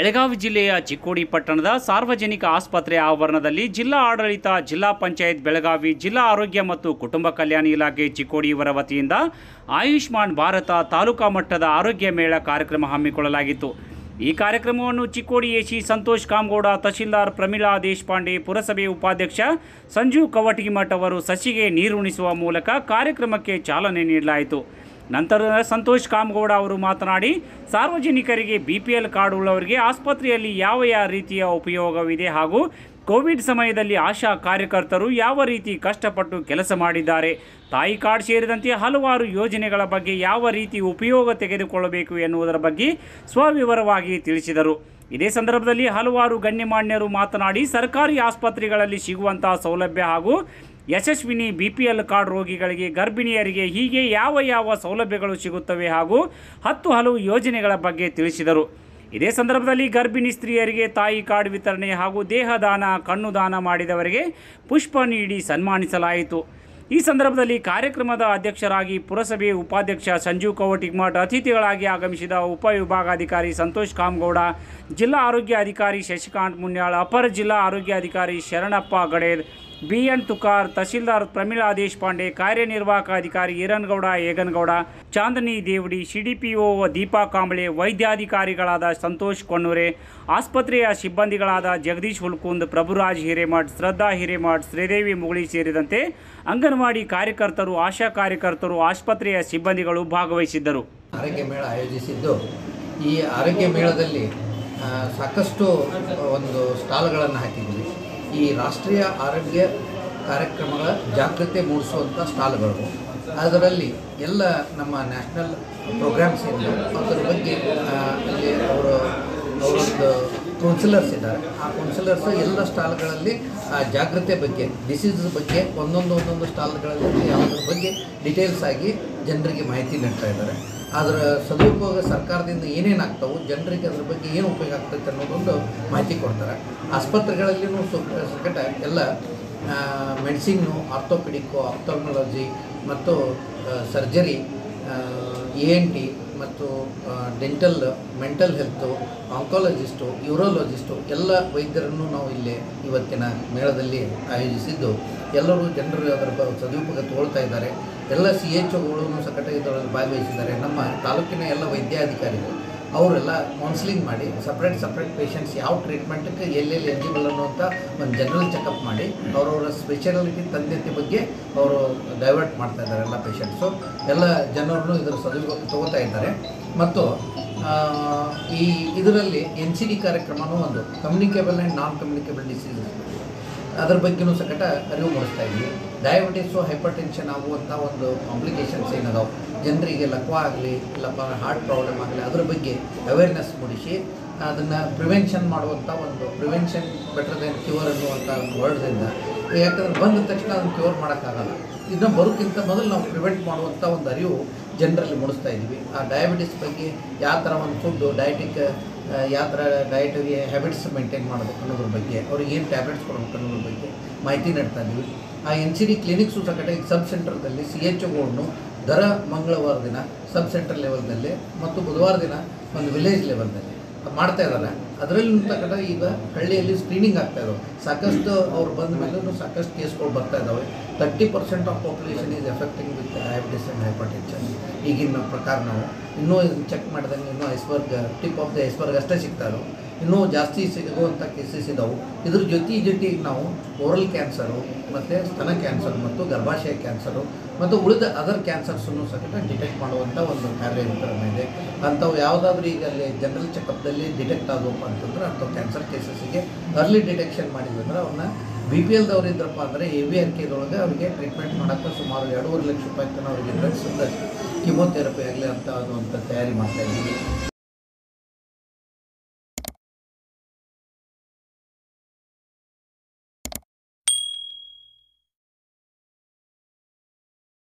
ಬೆಳಗಾವಿ ಜಿಲ್ಲೆಯ ಚಿಕ್ಕೋಡಿ ಪಟ್ಟಣದ ಸಾರ್ವಜನಿಕ ಆಸ್ಪತ್ರೆ ಆವರಣದಲ್ಲಿ ಜಿಲ್ಲಾ ಆಡಳಿತ ಜಿಲ್ಲಾ ಪಂಚಾಯತ್ ಬೆಳಗಾವಿ ಜಿಲ್ಲಾ ಆರೋಗ್ಯ ಮತ್ತು ಕುಟುಂಬ ಕಲ್ಯಾಣ ಇಲಾಖೆ ಚಿಕ್ಕೋಡಿ ಇವರ ವತಿಯಿಂದ ಆಯುಷ್ಮಾನ್ ಭಾರತ ತಾಲೂಕಾ ಮಟ್ಟದ ಆರೋಗ್ಯ ಮೇಳ ಕಾರ್ಯಕ್ರಮ ಹಮ್ಮಿಕೊಳ್ಳಲಾಗಿತ್ತು ಈ ಕಾರ್ಯಕ್ರಮವನ್ನು ಚಿಕ್ಕೋಡಿ ಎಸಿ ಸಂತೋಷ್ ಕಾಮಗೌಡ ತಹಶೀಲ್ದಾರ್ ಪ್ರಮೀಳಾ ದೇಶಪಾಂಡೆ ಪುರಸಭೆ ಉಪಾಧ್ಯಕ್ಷ ಸಂಜು ಕವಟಗಿಮಠ್ ಅವರು ಸಸಿಗೆ ನೀರುಣಿಸುವ ಮೂಲಕ ಕಾರ್ಯಕ್ರಮಕ್ಕೆ ಚಾಲನೆ ನೀಡಲಾಯಿತು ನಂತರ ಸಂತೋಷ್ ಕಾಮಗೌಡ ಅವರು ಮಾತನಾಡಿ ಸಾರ್ವಜನಿಕರಿಗೆ ಬಿ ಪಿ ಎಲ್ ಕಾರ್ಡ್ ಉಳ್ಳವರಿಗೆ ಆಸ್ಪತ್ರೆಯಲ್ಲಿ ಯಾವ ಯಾವ ರೀತಿಯ ಉಪಯೋಗವಿದೆ ಹಾಗೂ ಕೋವಿಡ್ ಸಮಯದಲ್ಲಿ ಆಶಾ ಕಾರ್ಯಕರ್ತರು ಯಾವ ರೀತಿ ಕಷ್ಟಪಟ್ಟು ಕೆಲಸ ಮಾಡಿದ್ದಾರೆ ತಾಯಿ ಕಾರ್ಡ್ ಸೇರಿದಂತೆ ಹಲವಾರು ಯೋಜನೆಗಳ ಬಗ್ಗೆ ಯಾವ ರೀತಿ ಉಪಯೋಗ ತೆಗೆದುಕೊಳ್ಳಬೇಕು ಎನ್ನುವುದರ ಬಗ್ಗೆ ಸ್ವವಿವರವಾಗಿ ತಿಳಿಸಿದರು ಇದೇ ಸಂದರ್ಭದಲ್ಲಿ ಹಲವಾರು ಗಣ್ಯಮಾನ್ಯರು ಮಾತನಾಡಿ ಸರ್ಕಾರಿ ಆಸ್ಪತ್ರೆಗಳಲ್ಲಿ ಸಿಗುವಂತಹ ಸೌಲಭ್ಯ ಹಾಗೂ Yashaswini B P L card ರೋಗಿಗಳಿಗೆ ಗರ್ಭಿಣಿಯರಿಗೆ ಹೀಗೆ ಯಾವ ಯಾವ ಸೌಲಭ್ಯಗಳು ಸಿಗುತ್ತವೆ ಹಾಗೂ ಹತ್ತು ಹಲವು ಯೋಜನೆಗಳ ಬಗ್ಗೆ ತಿಳಿಸಿದರು ಇದೇ ಸಂದರ್ಭದಲ್ಲಿ ಗರ್ಭಿಣಿ ಸ್ತ್ರೀಯರಿಗೆ ತಾಯಿ ಕಾರ್ಡ್ ವಿತರಣೆ ಹಾಗೂ ದೇಹದಾನ ಕಣ್ಣು ದಾನ ಮಾಡಿದವರಿಗೆ ಪುಷ್ಪ ನೀಡಿ ಸನ್ಮಾನಿಸಲಾಯಿತು ಈ ಸಂದರ್ಭದಲ್ಲಿ ಕಾರ್ಯಕ್ರಮದ ಅಧ್ಯಕ್ಷರಾಗಿ ಪುರಸಭೆ ಉಪಾಧ್ಯಕ್ಷ ಸಂಜೀವ್ ಕವಟಿಗ್ಮಠ್ ಅತಿಥಿಗಳಾಗಿ ಆಗಮಿಸಿದ ಉಪವಿಭಾಗಾಧಿಕಾರಿ ಸಂತೋಷ್ ಕಾಮಗೌಡ ಜಿಲ್ಲಾ ಆರೋಗ್ಯ ಅಧಿಕಾರಿ ಶಶಿಕಾಂತ್ ಮುನ್ಯಾಳ್ ಅಪರ ಜಿಲ್ಲಾ ಆರೋಗ್ಯ ಅಧಿಕಾರಿ ಶರಣಪ್ಪ ಗಡೇರ್ ಬಿ ಎನ್ ತುಕಾರ್ ತಹಶೀಲ್ದಾರ್ ಪ್ರಮೀಳಾ ದೇಶಪಾಂಡೆ ಕಾರ್ಯನಿರ್ವಾಹಕ ಅಧಿಕಾರಿ ಈರನ್ಗೌಡ ಏಗನಗೌಡ ಚಾಂದನಿ ದೇವಡಿ ಸಿಡಿಪಿಒ ದೀಪಾ ಕಾಂಬಳೆ ವೈದ್ಯಾಧಿಕಾರಿಗಳಾದ ಸಂತೋಷ್ ಕೊಣ್ಣೂರೆ ಆಸ್ಪತ್ರೆಯ ಸಿಬ್ಬಂದಿಗಳಾದ ಜಗದೀಶ್ ಹುಲ್ಕುಂದ್ ಪ್ರಭುರಾಜ್ ಹಿರೇಮಠ್ ಶ್ರದ್ಧಾ ಹಿರೇಮಠ್ ಶ್ರೀದೇವಿ ಮುಗುಳಿ ಸೇರಿದಂತೆ ಅಂಗನವಾಡಿ ಕಾರ್ಯಕರ್ತರು ಆಶಾ ಕಾರ್ಯಕರ್ತರು ಆಸ್ಪತ್ರೆಯ ಸಿಬ್ಬಂದಿಗಳು ಭಾಗವಹಿಸಿದ್ದರು ಆರೋಗ್ಯ ಮೇಳ ಆಯೋಜಿಸಿದ್ದು ಈ ಆರೋಗ್ಯ ಮೇಳದಲ್ಲಿ ಆ, ಸಾಕಷ್ಟು ಒಂದು ಸ್ಟಾಲ್ಗಳನ್ನು ಹಾಕಿದ್ವಿ ಈ ರಾಷ್ಟ್ರೀಯ ಆರೋಗ್ಯ ಕಾರ್ಯಕ್ರಮಗಳ ಜಾಗೃತಿ ಮೂಡಿಸುವಂಥ ಸ್ಟಾಲ್ಗಳು ಅದರಲ್ಲಿ ಎಲ್ಲ ನಮ್ಮ ನ್ಯಾಷನಲ್ ಪ್ರೋಗ್ರಾಮ್ಸ್ ಏನಿದೆ ಅದರ ಬಗ್ಗೆ ಆ, ಅಲ್ಲಿ ಅವರು ಅವರೊಂದು ಕೌನ್ಸಿಲರ್ಸ್ ಇದ್ದಾರೆ ಆ ಕೌನ್ಸಿಲರ್ಸ್ ಎಲ್ಲ ಸ್ಟಾಲ್ಗಳಲ್ಲಿ ಆ ಜಾಗೃತಿ ಬಗ್ಗೆ ಡಿಸೀಸ್ ಬಗ್ಗೆ ಒಂದೊಂದು ಒಂದೊಂದು ಸ್ಟಾಲ್ಗಳಲ್ಲಿ ಯಾವುದ್ರ ಬಗ್ಗೆ ಡೀಟೇಲ್ಸ್ ಆಗಿ ಜನರಿಗೆ ಮಾಹಿತಿ ನೀಡ್ತಾ ಇದ್ದಾರೆ ಅದರ ಸದುಪಯೋಗ ಸರ್ಕಾರದಿಂದ ಏನೇನು ಆಗ್ತಾವೆ ಜನರಿಗೆ ಅದ್ರ ಬಗ್ಗೆ ಏನು ಉಪಯೋಗ ಆಗ್ತೈತೆ ಅನ್ನೋದೊಂದು ಮಾಹಿತಿ ಕೊಡ್ತಾರೆ ಆಸ್ಪತ್ರೆಗಳಲ್ಲಿನೂ ಸಂಕಟ ಎಲ್ಲ ಮೆಡಿಸಿನ್ನು ಆರ್ಥೋಪಿಡಿಕ್ಕು ಆಪ್ಥಲ್ಮಾಲಜಿ ಮತ್ತು ಸರ್ಜರಿ ಎ ಎನ್ ಟಿ ಮತ್ತು dental mental health oncologist urologist ಎಲ್ಲ ವೈದ್ಯರನ್ನು ನಾವು ಇಲ್ಲಿ ಇವತ್ತಿನ ಮೇಳದಲ್ಲಿ ಆಯೋಜಿಸಿದ್ದು ಎಲ್ಲರೂ ಜನರು ಅದರ ಬ- ಸದುಪಯೋಗ ತಗೊಳ್ತಾ ಇದ್ದಾರೆ ಎಲ್ಲ ಸಿ ಎಚ್ ಒಗಳು ಸಕಟ ಇದರಲ್ಲಿ ಭಾಗವಹಿಸಿದ್ದಾರೆ ನಮ್ಮ ತಾಲೂಕಿನ ಎಲ್ಲ ವೈದ್ಯಾಧಿಕಾರಿಗಳು ಅವರೆಲ್ಲ ಕೌನ್ಸಿಲಿಂಗ್ ಮಾಡಿ ಸಪ್ರೇಟ್ ಸಪ್ರೇಟ್ ಪೇಷಂಟ್ಸ್ ಯಾವ ಟ್ರೀಟ್ಮೆಂಟ್ಗೆ ಎಲ್ಲೆಲ್ಲಿ ಎಲಿಜಿಬಲ್ ಅನ್ನುವಂಥ ಒಂದು ಜನರಲ್ ಚೆಕಪ್ ಮಾಡಿ ಅವರವರ ಸ್ಪೆಷಾಲಿಟಿ ತಂದೆತೆ ಬಗ್ಗೆ ಅವರು ಡೈವರ್ಟ್ ಮಾಡ್ತಾ ಇದ್ದಾರೆ ಎಲ್ಲ ಪೇಷಂಟ್ಸು ಎಲ್ಲ ಜನರನ್ನು ಇದರ ಸದುಪಯೋಗ ತಗೋತಾ ಇದ್ದಾರೆ ಮತ್ತು ಆ, ಈ ಇದರಲ್ಲಿ ಎನ್ ಸಿ ಡಿ ಕಾರ್ಯಕ್ರಮನೂ ಒಂದು communicable and non communicable diseases ಅದ್ರ ಬಗ್ಗೆನೂ ಸಕಟ ಅರಿವು ಮೂಡಿಸ್ತಾ ಇದ್ವಿ ಡಯಾಬಿಟಿಸು ಹೈಪರ್ ಟೆನ್ಷನ್ ಆಗುವಂಥ ಒಂದು ಕಾಂಪ್ಲಿಕೇಶನ್ಸ್ ಏನದಾವೆ ಜನರಿಗೆ ಲಕ್ವ ಆಗಲಿ ಇಲ್ಲಪ್ಪ ಹಾರ್ಟ್ ಪ್ರಾಬ್ಲಮ್ ಆಗಲಿ ಅದ್ರ ಬಗ್ಗೆ ಅವೇರ್ನೆಸ್ ಮೂಡಿಸಿ ಅದನ್ನು ಪ್ರಿವೆನ್ಷನ್ ಮಾಡುವಂಥ ಒಂದು ಪ್ರಿವೆನ್ಷನ್ ಬೆಟರ್ ದೆನ್ ಕ್ಯೂರ್ ಅನ್ನುವಂಥ ಒಂದು ವರ್ಡ್ದಿಂದ ಯಾಕಂದ್ರೆ ಬಂದ ತಕ್ಷಣ ಅದನ್ನು ಕ್ಯೂರ್ ಮಾಡೋಕ್ಕಾಗಲ್ಲ ಇದನ್ನ ಬರೋಕ್ಕಿಂತ ಮೊದಲು ನಾವು ಪ್ರಿವೆಂಟ್ ಮಾಡುವಂಥ ಒಂದು ಅರಿವು ಜನರಲ್ಲಿ ಮೂಡಿಸ್ತಾ ಇದ್ವಿ ಆ ಡಯಾಬಿಟಿಸ್ ಬಗ್ಗೆ ಯಾವ ಥರ ಒಂದು ಫುಡ್ಡು ಡಯಟಿಕ್ ಯಾವ ಥರ ಡಯಟರಿ ಹ್ಯಾಬಿಟ್ಸ್ ಮೇಂಟೈನ್ ಮಾಡಬೇಕು ಅನ್ನೋದ್ರ ಬಗ್ಗೆ ಅವ್ರಿಗೆ ಏನು ಟ್ಯಾಬ್ಲೆಟ್ಸ್ ಕೊಡಬೇಕು ಅನ್ನೋದ್ರ ಬಗ್ಗೆ ಮಾಹಿತಿ ನೀಡ್ತಾ ಇದ್ವಿ ಆ ಎನ್ ಸಿ ಡಿ ಕ್ಲಿನಿಕ್ಸು ಸಕಟ ಈಗ ಸಬ್ ಸೆಂಟರ್ದಲ್ಲಿ ಸಿ ಎಚ್ ಒಗಳನ್ನು ದರ ಮಂಗಳವಾರ ದಿನ ಸಬ್ ಸೆಂಟರ್ ಲೆವೆಲ್ದಲ್ಲಿ ಮತ್ತು ಬುಧವಾರ ದಿನ ಒಂದು ವಿಲೇಜ್ ಲೆವೆಲ್ದಲ್ಲಿ ಮಾಡ್ತಾ ಇದ್ದಾರೆ ಅದರಲ್ಲಿ ತಕ್ಕಂಥ ಈಗ ಹಳ್ಳಿಯಲ್ಲಿ ಸ್ಕ್ರೀನಿಂಗ್ ಆಗ್ತಾ ಇದಾವೆ ಸಾಕಷ್ಟು ಅವ್ರು ಬಂದ ಮೇಲೂ ಸಾಕಷ್ಟು ಕೇಸ್ಗಳು ಬರ್ತಾ ಇದ್ದಾವೆ thirty percent of population is effecting with diabetes and hypertension ಈಗಿನ ಪ್ರಕಾರ ನಾವು ಇನ್ನೂ ಚೆಕ್ ಮಾಡಿದಂಗೆ ಇನ್ನೂ iceberg tip of the iceberg ಅಷ್ಟೇ ಸಿಗ್ತಾ ಇದಾವೆ ಇನ್ನೂ ಜಾಸ್ತಿ ಸಿಗುವಂಥ ಕೇಸಸ್ ಇದಾವೆ ಇದ್ರ ಜೊತೆ ಜೊತೆಗೆ ನಾವು ಓರಲ್ ಕ್ಯಾನ್ಸರು ಮತ್ತು ಸ್ತನ ಕ್ಯಾನ್ಸರ್ ಮತ್ತು ಗರ್ಭಾಶಯ ಕ್ಯಾನ್ಸರು ಮತ್ತು ಉಳಿದ ಅದರ್ ಕ್ಯಾನ್ಸರ್ಸನ್ನು ಸಹಿತ ಡಿಟೆಕ್ಟ್ ಮಾಡುವಂಥ ಒಂದು ಕಾರ್ಯ ವಿತರಣೆ ಇದೆ ಅಂಥವು ಯಾವುದಾದ್ರೂ ಈಗ ಅಲ್ಲಿ ಜನರಲ್ ಚೆಕಪ್ದಲ್ಲಿ ಡಿಟೆಕ್ಟ್ ಆದವಪ್ಪ ಅಂತಂದ್ರೆ ಅಂಥವು ಕ್ಯಾನ್ಸರ್ ಕೇಸಸ್ಸಿಗೆ ಅರ್ಲಿ ಡಿಟೆಕ್ಷನ್ ಮಾಡಿದ್ವಿ ಅಂದ್ರೆ ಅವನ್ನ ಬಿ ಪಿ ಎಲ್ದವ್ರು ಇದ್ರಪ್ಪ ಅಂದರೆ ಎ ವಿ ಆರ್ ಕೆದೊಳಗೆ ಅವರಿಗೆ ಟ್ರೀಟ್ಮೆಂಟ್ ಮಾಡೋಕ್ಕೆ ಸುಮಾರು ಎರಡೂವರೆ ಲಕ್ಷ ರೂಪಾಯಿ ತನಕ ಅವರಿಗೆ ಡ್ರಗ್ಸ್ ಕಿಮೋಥೆರಪಿ ಆಗಲಿ ಅಂತ ಅದು ಅಂತ ತಯಾರಿ ಮಾಡ್ತಾ ಇದ್ದೀವಿ